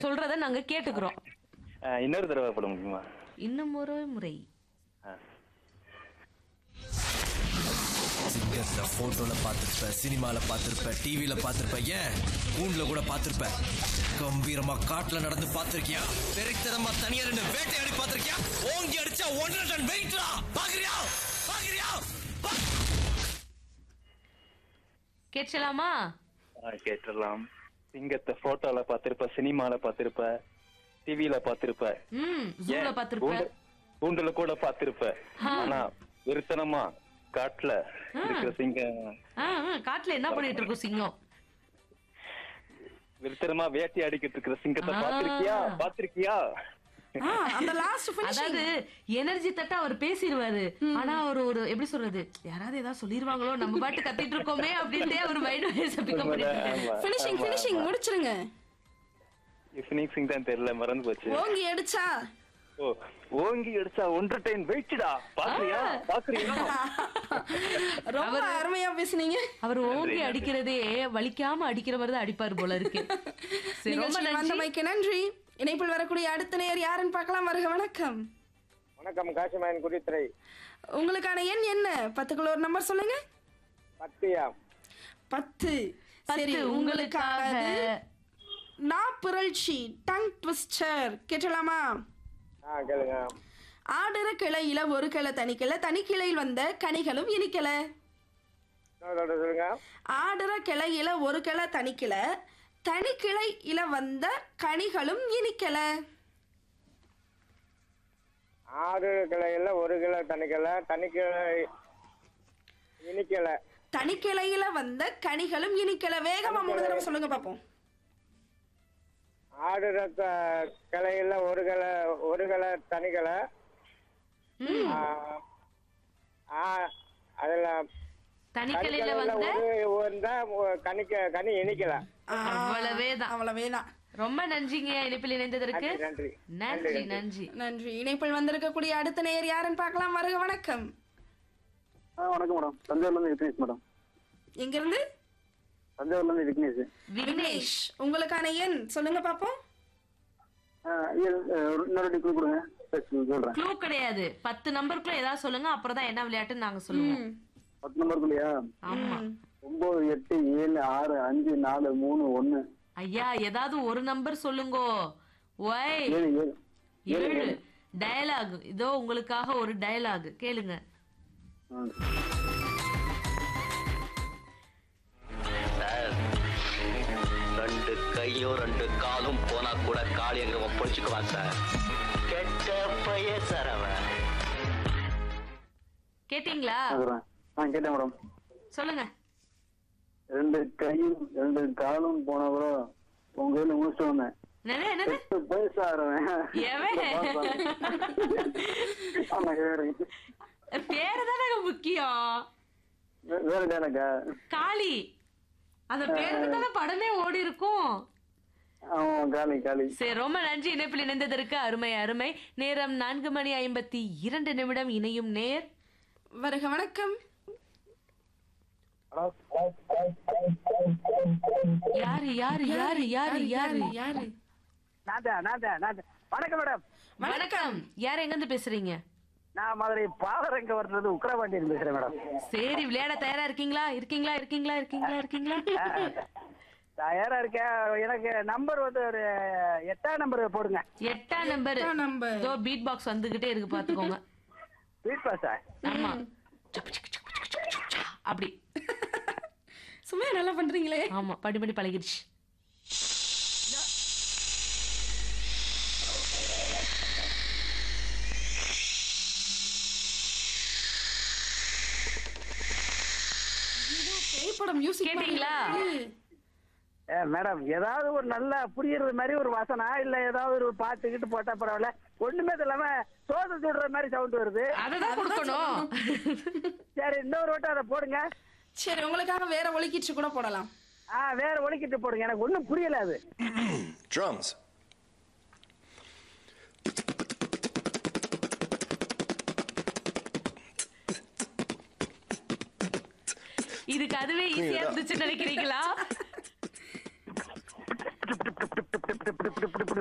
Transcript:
சொல்றத நாங்க கேட்டுக்கிறோம் ஆ, இன்னொரு தடவை போட முடியுமா இன்னும் ஒரு முறை ஆ. சிங்கத்தை போட்டோல பார்த்திருப்ப சினிமால பார்த்திருப்ப டிவில பார்த்திருப்ப ஏன் கூண்டுல கூட பார்த்திருப்ப கம்பீரமா காட்டுல நடந்து பார்த்திருக்கியா வெறித்தனமா தனியா ரெண்டு வேட்டையாடி பார்த்திருக்கியா ஓங்கி அடிச்சா ஒன்றரை டன் வெயிட்ரா பாக்குறியா பாக்குறியா பா- கேட்கலாமா ஆ, கேட்டுடலாம் சிங்கத்தை போட்டோல பார்த்திருப்ப சினிமால பார்த்திருப்ப டிவில பார்த்திருப்ப ம் ஜூல ஏன் பாத்திருப்ப கூண்டு- கூண்டுல கூட பார்த்திருப்ப ஆனா வெறுத்தனமா காட்டுல இருக்கிற சிங்கம் ஆ, ஆ, காட்டுல என்ன பண்ணிட்டு இருக்கும் சிங்கம் வெறுத்தனமா வேட்டை அடிக்கிட்டு இருக்கிற சிங்கத்தை ஆ. பார்த்திருக்கியா பார்த்திருக்கியா ஆ, அந்த லாஸ்ட் அதாவது எனர்ஜி தட்டா அவர் பேசிடுவாரு ஆனா அவர் ஒரு எப்படி சொல்றது யாராவது ஏதாவது சொல்லிருவாங்களோ நம்ம பாட்டு கத்திட்டு இருக்கோமே அப்படின்ட்டு அவர் மைண்ட் வாய்ஸ் பிக்கப் பண்ணிட்டு ஆமா, ஃபினிஷிங் ஆமா, ஃபினிஷிங் ஆமா. முடிச்சிருங்க ஃபினிக்ஸ் சிங் தான் தெரியல மறந்து போச்சு ஓங்கி அடிச்சா ஓ ஓங்கி அடிச்சா ஒன்றரை டைம் வெயிட்டுடா பாக்குறியா பாக்குறியா ரொம்ப அருமையா பேசுனீங்க அவர் ஓங்கி அடிக்கிறதே வலிக்காம அடிக்கிற மாதிரி தான் அடிப்பாரு போல இருக்கு சரி, ரொம்ப நிகழ்ச்சியில் நன்றி வந்தமைக்கு நன்றி இணைப்பில் வரக்கூடிய அடுத்த நேர் யாருன்னு பார்க்கலாம் வருக வணக்கம் வணக்கம் காசிமாயன் குடித்துறை உங்களுக்கான எண் என்ன பத்துக்குள்ள ஒரு நம்பர் சொல்லுங்க பத்தியா பத்து சரி பத்து உங்களுக்காக உங்களுக்காக நான் பிறழ்ச்சி டங் ட்விஸ்டர் கேட்டலாமா ஆ கேளுங்க ஆடுற கிளையில ஒரு கிளை தனிக்கிளை தனிக்கிளையில் வந்த கனிகளும் இனிக்கல இன்னொரு தடவை சொல்லுங்க ஆடுற கிளையில ஒரு கிளை தனிக்கிளை தனிக்கிளையில வந்த கனிகளும் இனிக்கல ஆறு கிளையில ஒரு கிலோ தனிக்கலை தனிக்கிளை இனிக்கலை தனிக்கிளையில வந்த கனிகளும் இனிக்கல வேகமா மூணு தடவை சொல்லுங்க பாப்போம் ஆடு ரத்த கிளையில ஒரு கிளை ஒரு கிளை தனிக்கலை ஆ, ஆ, அதுல தனிக்கலையில தனிக்கலையில வந்த ஒரு வந்தா கனிக்க கனி இனிக்கல அவ்வளவேதான் அவ்வளவேதான் ரொம்ப நன்றிங்க இணைப்பில் இணைந்ததற்கு நன்றி நன்றி நன்றி நன்றி இணைப்பில் வந்திருக்கக்கூடிய அடுத்த நேயர் யாருன்னு பார்க்கலாம் வருக வணக்கம் வணக்கம் மேடம் தஞ்சாவூர்ல இருந்து விக்னேஷ் மேடம் எங்க இருந்து தஞ்சாவூர்ல இருந்து விக்னேஷ் விக்னேஷ் உங்களுக்கான எண் சொல்லுங்க பாப்போம் இன்னொரு டிக்கு கொடுங்க சொல்றேன் க்ளூ கிடையாது பத்து நம்பருக்குள்ள ஏதாவது சொல்லுங்க அப்புறம் தான் என்ன விளையாட்டுன்னு நாங்க சொல்லுவோம் பத்து நம்பருக்குள்ளயா ஆமா ஒன்பது எட்டு ஏழு ஆறு அஞ்சு நாலு மூணு ஒன்னு ஐயா ஏதாவது ஒரு நம்பர் சொல்லுங்கோ ஒய் ஏழு ஏழு ஏழு டயலாக் இதோ உங்களுக்காக ஒரு டயலாக் கேளுங்க சார் ரெண்டு கையும் ரெண்டு காலும் போனா கூட காளி அங்க பொழிச்சுக்குவான் சார் கெட்ட பைய சார் அவன் கேட்டீங்களா சொல்றேன் ஆ கேட்டேன் மேடம் சொல்லுங்க ரெண்டு கையும் ரெண்டு காலும் போன கூட உங்க கையில முடிச்சு வந்தேன் என்னது என்னது எட்டு பைசா ஆடுவேன் எவன்? ஆமா, வேற பேரு தானே முக்கியம் வே- வேற டேலக்கா காளி அந்த பேருக்கு தானே படமே ஓடி இருக்கும் ஆமா காலி காலி சரி ரொம்ப நன்றி இணைப்பில் இணைந்ததற்கு அருமை அருமை நேரம் நான்கு மணி ஐம்பத்தி இரண்டு நிமிடம் இணையும் நேர் வருக வணக்கம் யாரு யாரு யாரு யாரு யாரு யாரு நான் தான் நான் தான் நான் தான். வணக்கம் மேடம் வணக்கம் யார் எங்க இருந்து பேசுறீங்க நான் மதுரை பாலரங்க வர்றது உக்கரவாண்டியில் பேசுறேன் மேடம் சரி விளையாட தயாரா இருக்கீங்களா இருக்கீங்களா இருக்கீங்களா இருக்கீங்களா இருக்கீங்களா தயாரா இருக்கேன் எனக்கு நம்பர் வந்து ஒரு எட்டாம் நம்பர் போடுங்க எட்டாம் நம்பர் எட்டாம் number. இதோ பீட் பாக்ஸ் வந்துகிட்டே இருக்கு பாத்துக்கோங்க ஸ்வீட் பாஸா ஆமா சக்கு, சக்கு, சக்கு, சக்கு, சக்கு, சக்கு, சக்கு. அப்படி சும்மா நல்லா பண்றீங்களே ஆமா படி படி பழகிடுச்சு பேய்படம் மியூசிக் கேட்டீங்களா? மேடம் ஏதாவது ஒரு நல்ல புரியுறது மாதிரி ஒரு வசனம் இல்ல ஏதாவது ஒரு பாட்டு கிட்டு போட்டா பரவாயில்ல ஒண்ணுமே இல்லாம சோத சுடுற மாதிரி சவுண்ட் வருது அததான் கொடுக்கணும் சரி இன்னொரு வட்டம் அதை போடுங்க சரி உங்களுக்காக வேற ஒலிக்கிட்டு கூட போடலாம் ஆ வேற ஒலிக்கிட்டு போடுங்க எனக்கு ஒண்ணும் புரியல அது drums இதுக்கு அதுவே ஈஸியா இருந்துச்சு நினைக்கிறீங்களா இப்படி இப்படி இப்படி இப்படி